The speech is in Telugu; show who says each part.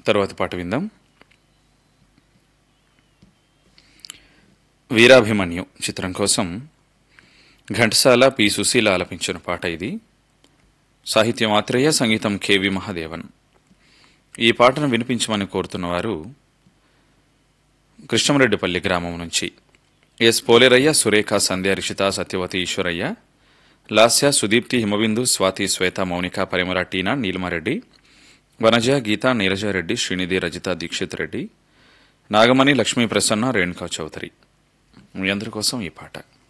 Speaker 1: తర్వాత పాట విందాం వీరాభిమన్యు చిత్రం కోసం ఘంటసాల పి సుశీల ఆలపించిన పాట ఇది సాహిత్యం ఆత్రేయ సంగీతం కెవి మహాదేవన్ ఈ పాటను వినిపించమని కోరుతున్నవారు కృష్ణమరెడ్డిపల్లి గ్రామం నుంచి ఎస్ పోలేరయ్య సురేఖ సంధ్య రిషిత సత్యవతి ఈశ్వరయ్య లాస్య సుదీప్తి హిమబిందు స్వాతి శ్వేత మౌనిక పరిమళ టీనా నీలమారెడ్డి వనజ గీత నీరజారెడ్డి శ్రీనిధి రజిత దీక్షిత్ రెడ్డి నాగమణి లక్ష్మీ ప్రసన్న రేణుకా చౌదరి మీ అందరి కోసం ఈ పాట